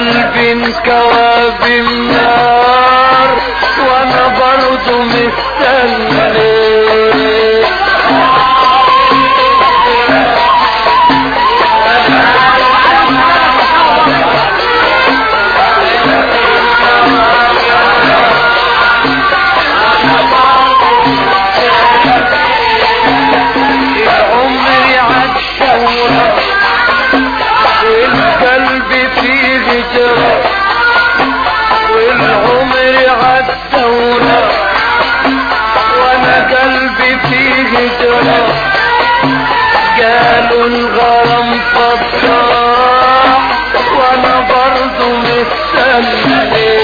قلبي انكوى بالنار وانا برضو مستني عمري عالشورى والقلب فيه هجرة والعمر عالثورة وانا قلبي فيه هجرة قالوا الغرام فتاح وانا برضو مستني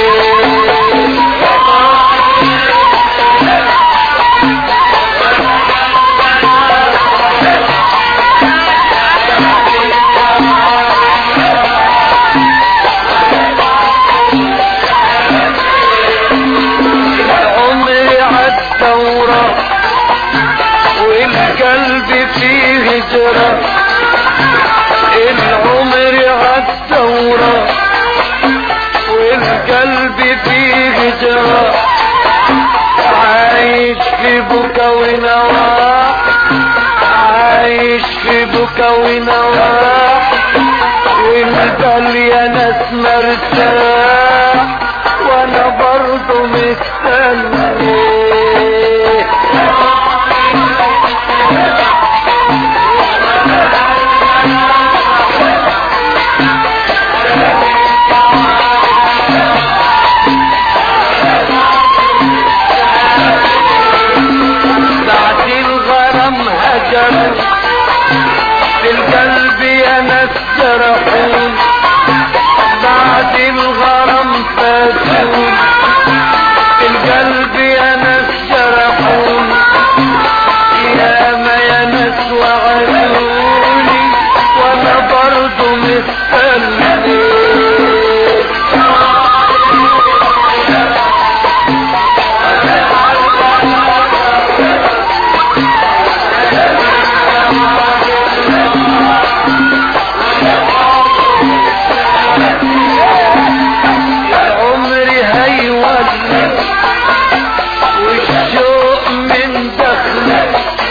عمري عالثورة والقلب فيه هجرة العمر عالثورة والقلب فيه هجرة عايش في بكا ونواح عايش في بكا ونواح والبال يا ناس مرتاح وانا برضو مستني بعد الغرام هجر في القلب يا ناس جرحون بعد الغرام فاتون في القلب يا ناس جرحون يا ما يا ناس وعدوني وانا برضو مستني عمري هيولي والشوق من دخلي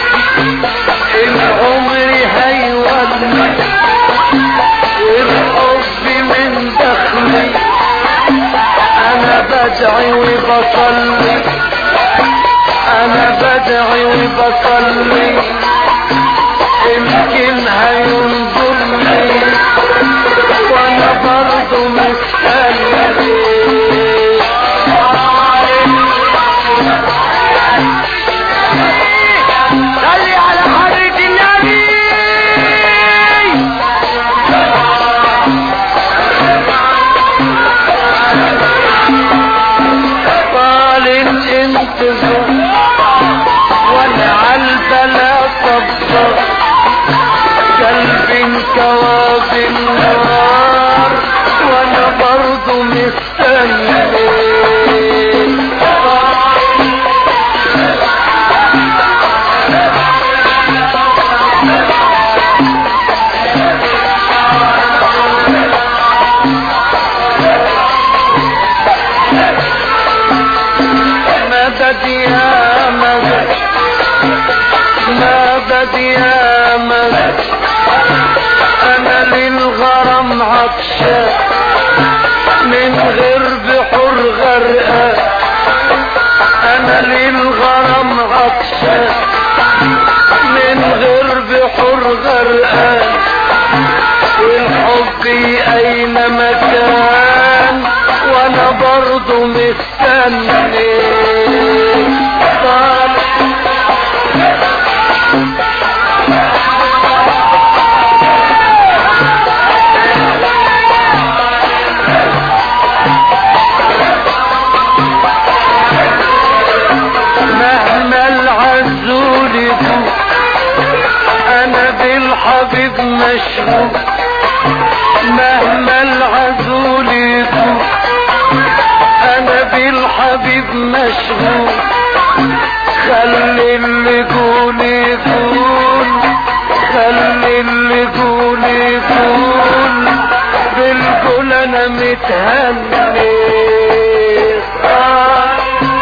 العمر هيولي والحب من دخلي انا بدعي وبصلي انا بدعي وبصلي يمكن هينظر لي وانا برضو مستني صلي على حضرة النبي طال الانتظار وانا عالبلا صبر قلبي انكوى بالنار وانا برضو مستني مدد يا مدد مدد يا مدد انا للغرام عطشان من غير بحور غرقان انا للغرام عطشان من غير بحور غرقان والحب اين مكان وانا برضو مستني طال مهما العزول يكون انا بالحبيب مشغول مهما العزول يكون انا بالحبيب مشغول خلي اللي يقول يقول خلي اللي يقول يقول بالقول انا من متهني آه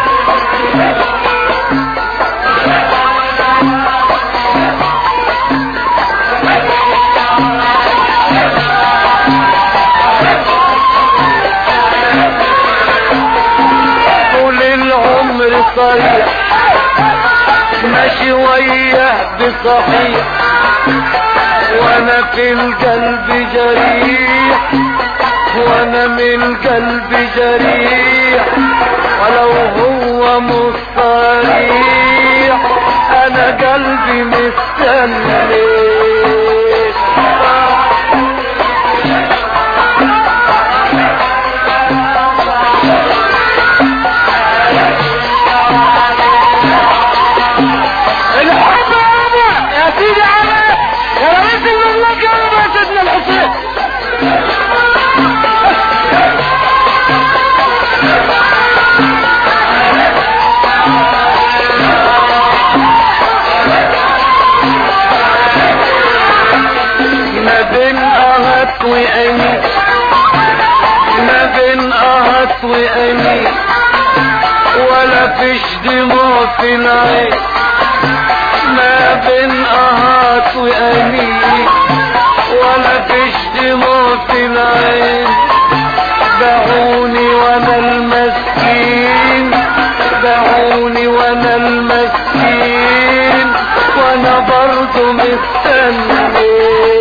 طول العمر صريح ماشي وياه بصحيح وانا في القلب جريح وانا من القلب جريح ولو هو مصريح انا قلبي مستني الحب يابا يا سيدي علي يا رئيس المملكة يا سيدنا الحسين ما بين اهات واني ما بين اهات واني ولا فيش دموع في العين ما بين اهات واني ولا فيش دموع في العين دعوني وانا المسكين دعوني وانا المسكين وانا برضو مستني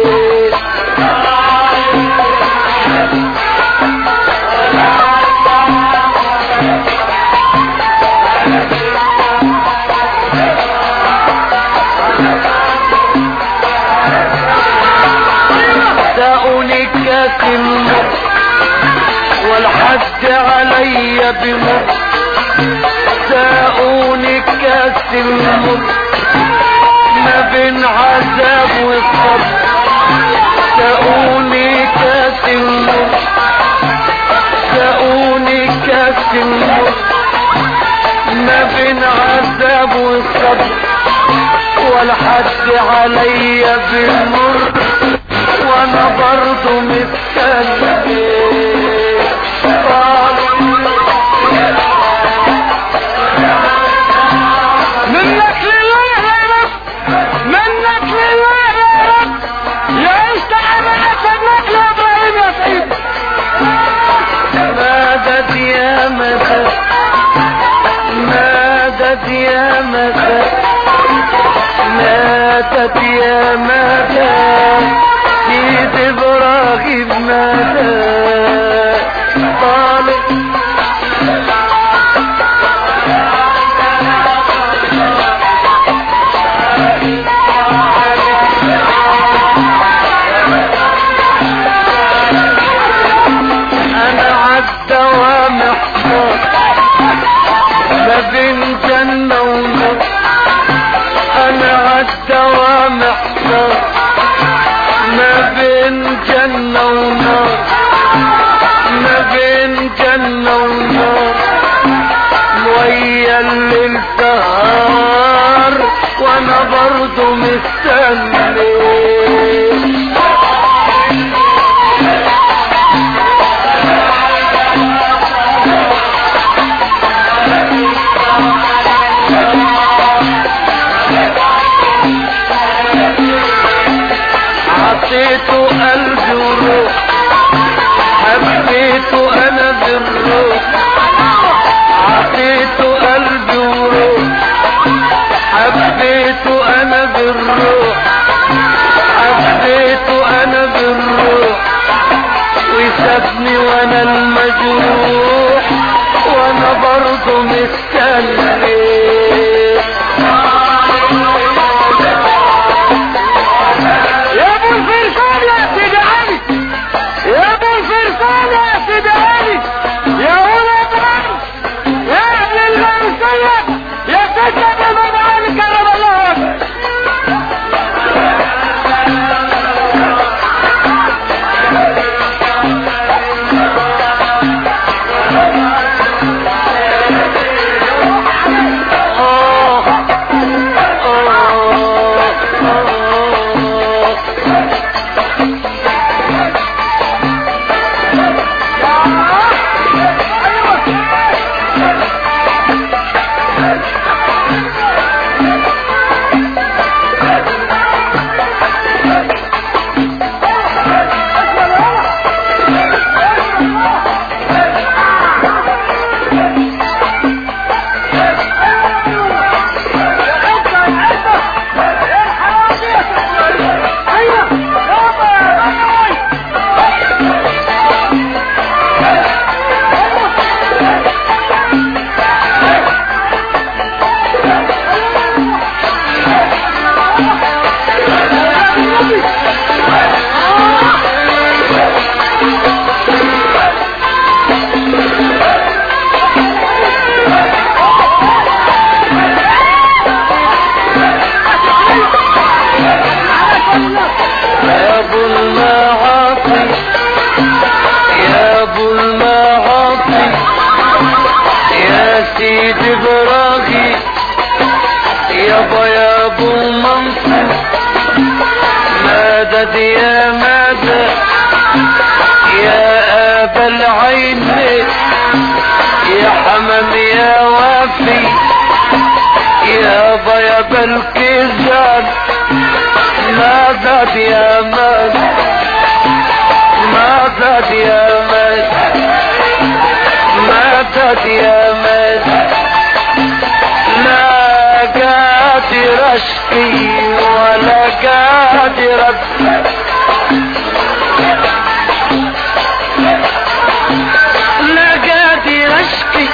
دعوني كاس المر والحد علي بمر دعوني كاس المر ما بين عذاب وصبر دعوني كاس المر دعوني كاس المر ما بين عذاب وصبر والحد علي بالمر وانا برضو مستني منك لله يا رب منك لله يا رب يا انت عملت ابنك لابراهيم يا سيدي مدد يا مدد مدد يا مدد مدد يا مدد سيد ابراهيم مدد طالب انا عالدوام احتار ما بين جنة ونار انا عالدوام احتار ما بين جنة ونار ما بين جنة ونار ويا الليل سهار وانا برضو مستني عطيته قلبي وروح حبيته انا بالروح عطيته قلبي وروح حبيته انا بالروح حبيته انا بالروح وسابني وانا المجروح وانا برضو مستني يا ابو الفرسان يا سيدي علي يا ابو الفرسان يا سيدي علي يا ولد ابراهيم يا ابن المنسية يا سيدي ابو المعالي كرم الله وجهك مدد يا مدد يا ابا العين يا حمام يا وفي يا ضيب الكزان مدد يا مدد مدد يا مدد مدد يا مدد لا قادر اشكي ولا قادر ابكي لا قادر اشكي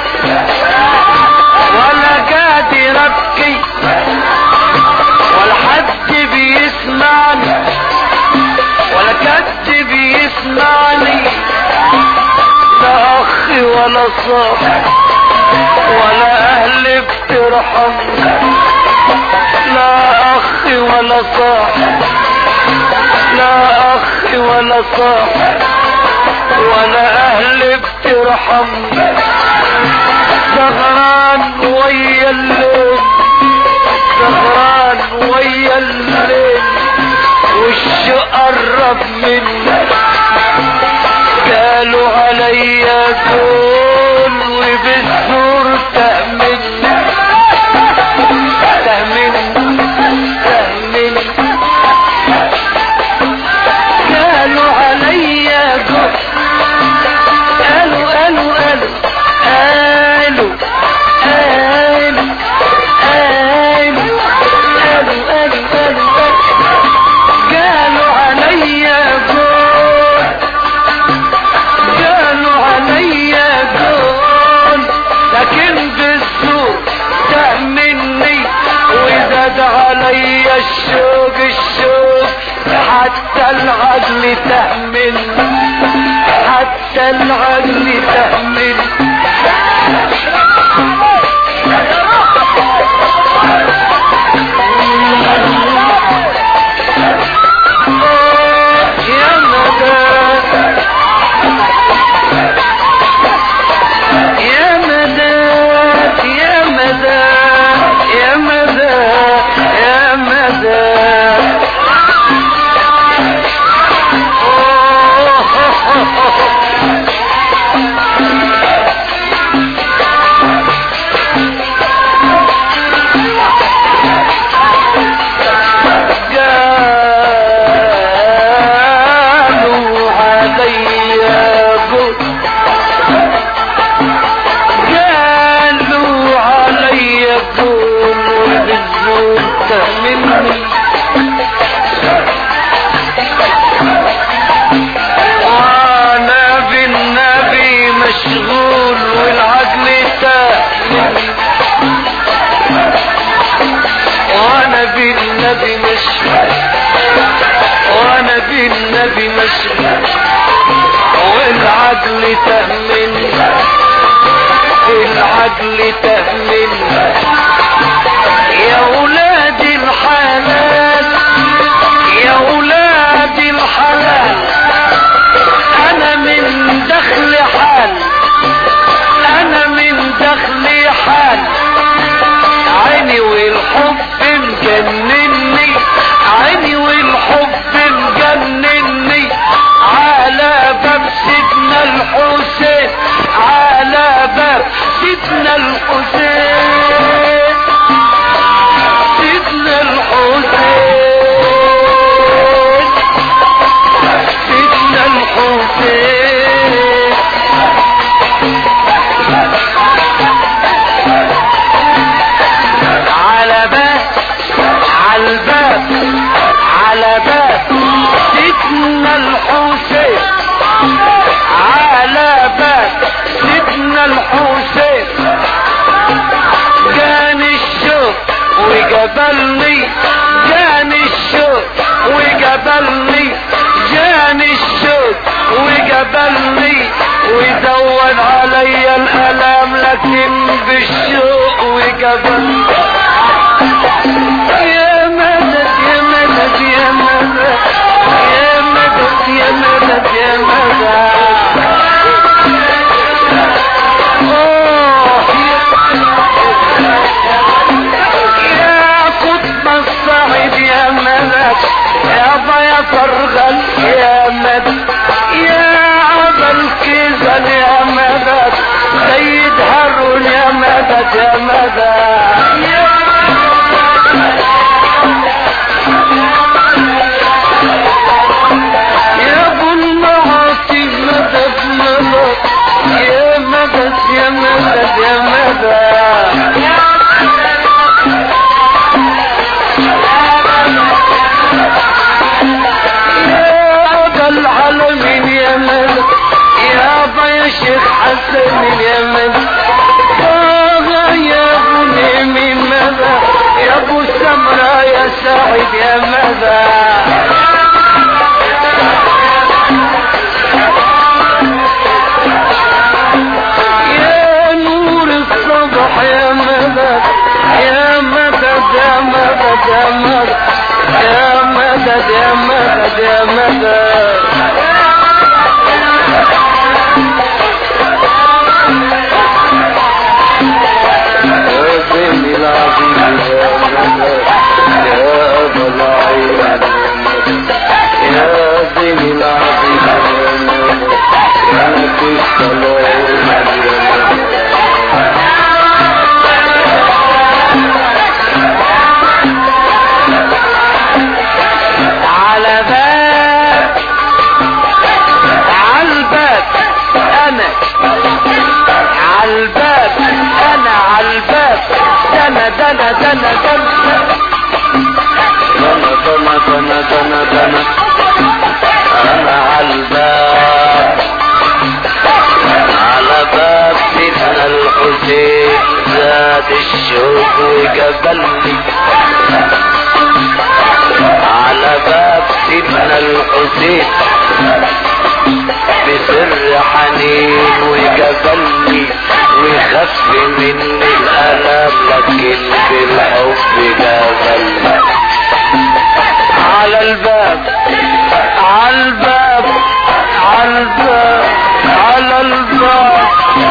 ولا قادر ابكي ولا حد بيسمعني ولا كد بيسمعني لا اخي ولا صاحب ولا اهل بترحمني لا اخي ولا صاحب لا اخي ولا صاحب ولا اهل بترحمني سهران ويا الليل سهران ويا الليل وش قرب مني قالوا عليا دول وبالزور تأمني تأمني تأمني قالوا عليا دول قالوا قالوا قالوا قالوا قالوا قالوا قالوا قالوا قالوا قالوا عليا دول قالوا عليا دول لكن بالسوق تأمني وزاد عليا الشوق الشوق حتى العقل تأمني حتى العقل تأمني يا مدى يا مدى يا مدى يا مدى يا مدى قالوا عليا قل قالوا علي قول بالزور مني وانا بالنبي مشغول والعقل تأمني وانا بالنبي مشغول وانا بالنبي مشغول والعقل تأمني العدل تأمن يا ولاد الحلال يا ولاد الحلال انا من دخل حال انا من دخل حال عيني والحب مجنني عيني والحب مجنني على باب سيدنا الحسين على باب سيدنا الحسين سيدنا الحسين سيدنا الحسين على باب على الباب على باب سيدنا الحسين على باب سيدنا الحسين جاني الشوق وجبلني جاني الشوق وجبلني جاني الشوق وجبلني وزود عليا الالام لكن بالشوق وجبلني يا مدد يا مدد يا مدد يا مدد يا مدد يا مدد أوه، يا قطب الصعيد يا مدد يا ضيف مدى يا بني العظيم يا مدى يا أبا العين يا بني العظيم يا مدى يا نبي السلام يا مدى على باب عالباب انا عالباب انا عالباب دنا دنا دنا دنا دنا دنا دنا دنا دنا انا عالباب على باب سيدنا الحسين زاد الشوق وقبلني على باب سيدنا الحسين بسر حنين وقبلني ويخف مني الألم لكن بالحب قبلني على الباب على الباب على الباب على الباب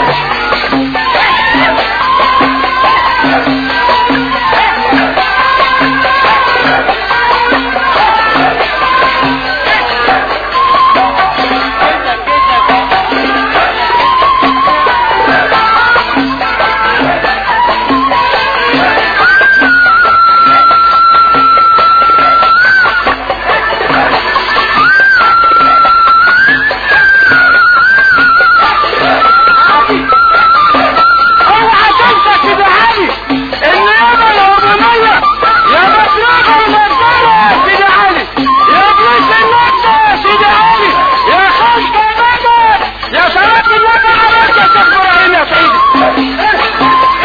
اوعى تنسى سيدي علي ان يابا الهرمونية يا مطلوبة المنظرة يا سيدي علي يا ابن النجدة يا سيدي علي يا خلق المدى يا صلاة النبي عليك يا شيخ ابراهيم يا سيدي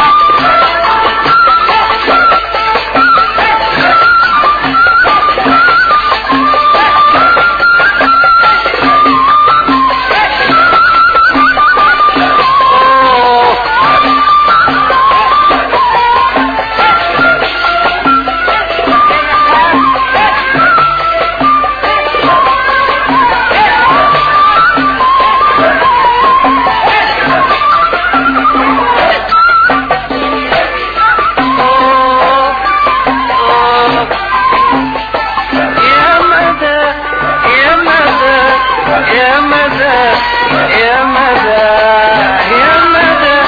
يا مدى يا مدى يا مدى يا مدى يا مدى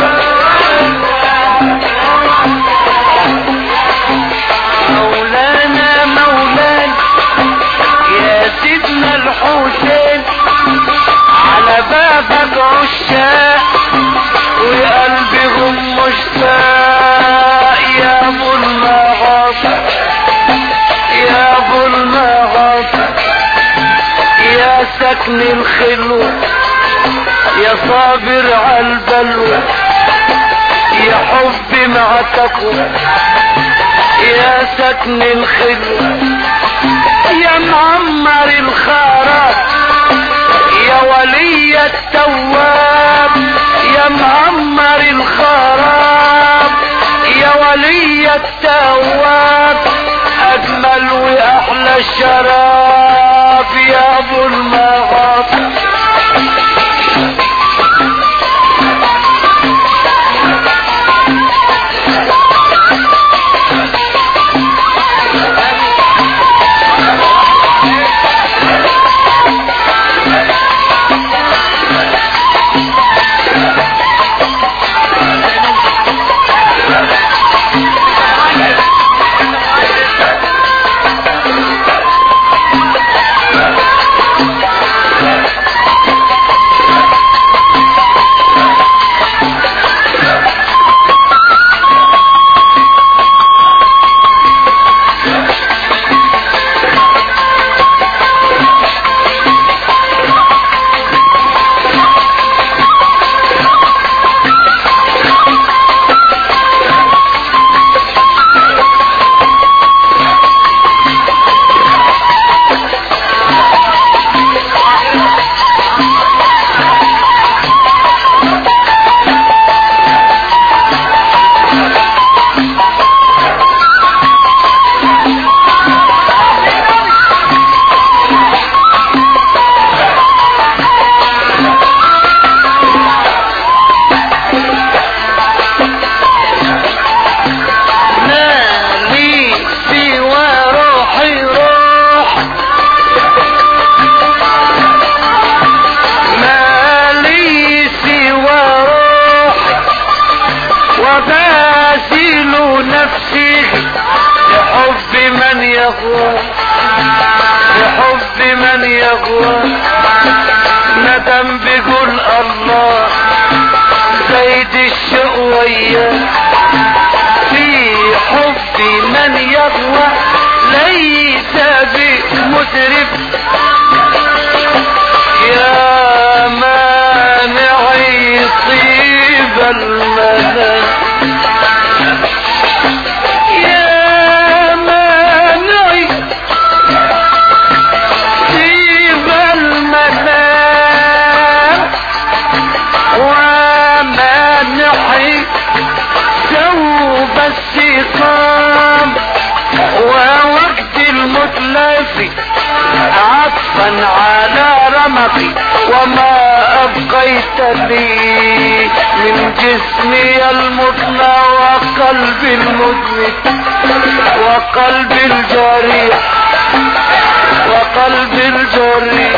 مولانا مولانا يا سيدنا الحسين على بابك عشاق وقلبهم مشتاق يا ابو المغاصب يا ابو المغاصب يا سكن الخلوة يا صابر على البلوى يا حب مع تقوى يا سكن الخلوة يا معمر الخراب يا ولي التواب يا معمر الخراب يا ولي التواب اجمل واحلى الشراب يا ابو المغاصب يغوى بحب من يغوى ندم بيقول الله زيد الشوق وياه في حب من يغوى ليس بمسرف يا مانعي طيب المنام يا مانعي طيب المنام ومانعي ثوب السقام ووقت المتلف عطفا على رمقي وما أبقيت لي من جسمي المطلع وقلبي المذنب وقلبي الجريح وقلبي الجريح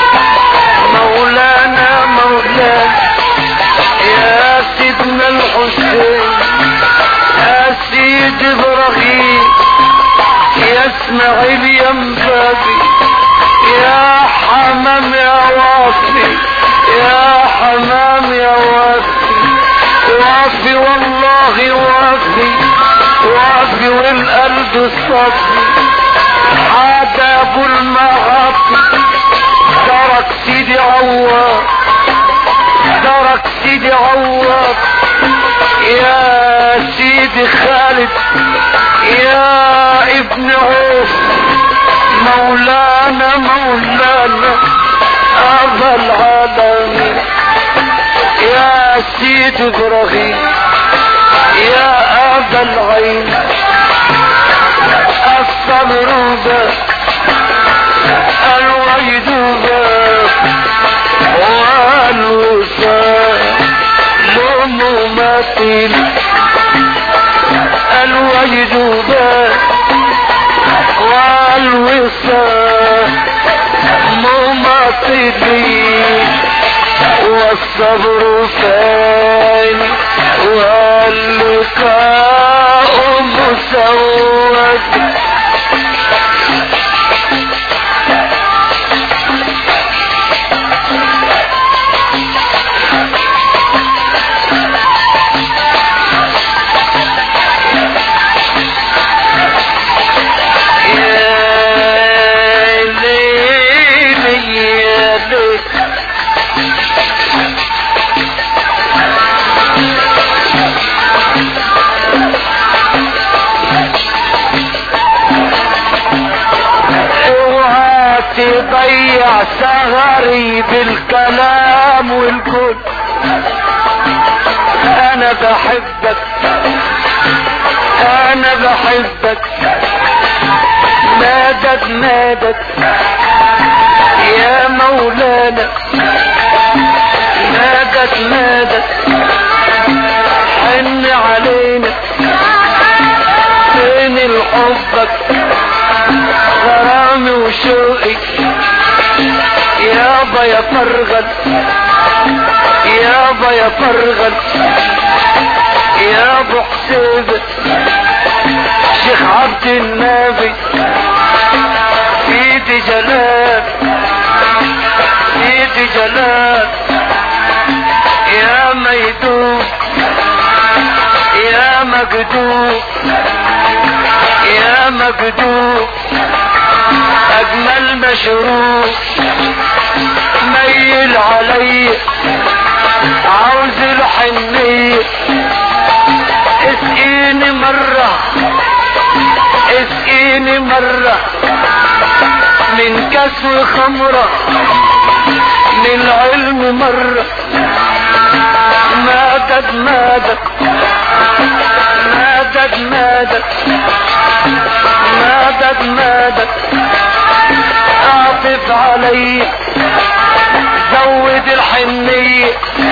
مولانا مولانا يا سيدنا الحسين يا سيد ابراهيم يا اسماعيل يا مبابي يا حمام يا واصي يا حمام يا واصي وافي والله وافي وافي والقلب الصافي عاد ابو المعاصي ترك سيدي عوار ترك سيدي عوار يا سيدي خالد يا ابن عوف مولانا مولانا ابا العالمين يا سيد ابراهيم يا ابا العين الصبر ذا الويد ذا والوصال مماثل الوجد ذا والوصال مماثلين والصبر فين واللقاء مسود يا ليل يا ليل اوعى تضيع سهري بالكلام والكل انا بحبك انا بحبك مدد مدد يا مولانا مدد مدد حن علينا فين الحبك غرامي وشوقي يابا يا فرغل يابا يا فرغل يا ابو حسين شيخ عبد النبي سيدي جلال سيدي جلال يا ميدوب يا مجدوب يا مجدوب اجمل مشروب ميل علي عاوز الحنية اسقيني مرة اسقيني مرة من كسو خمرة من العلم مرة مادت مادت مادت مادت مادت مادت اعطف علي زود الحنية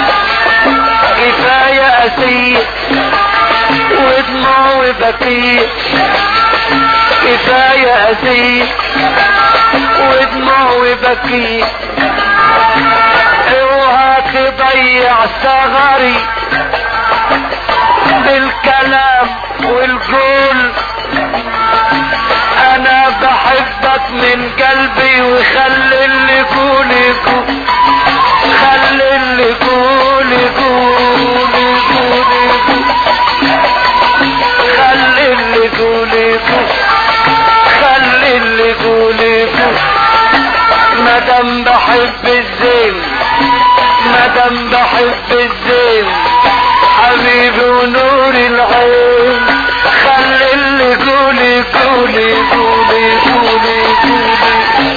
كفاية أسية ودموع وبكية كفاية أسية ودموع وبكية اوعى تضيع ثغري بالكلام والقول انا بحبك من قلبي وخلي اللي يقول يقول خلي اللي يقول يقول يقول يقول خلي اللي يقول يقول خلي اللي يقول يقول مادام بحب الزين مادام بحب الزين حبيبي ونور العين خلي اللي يقول يقول يقول يقول يقول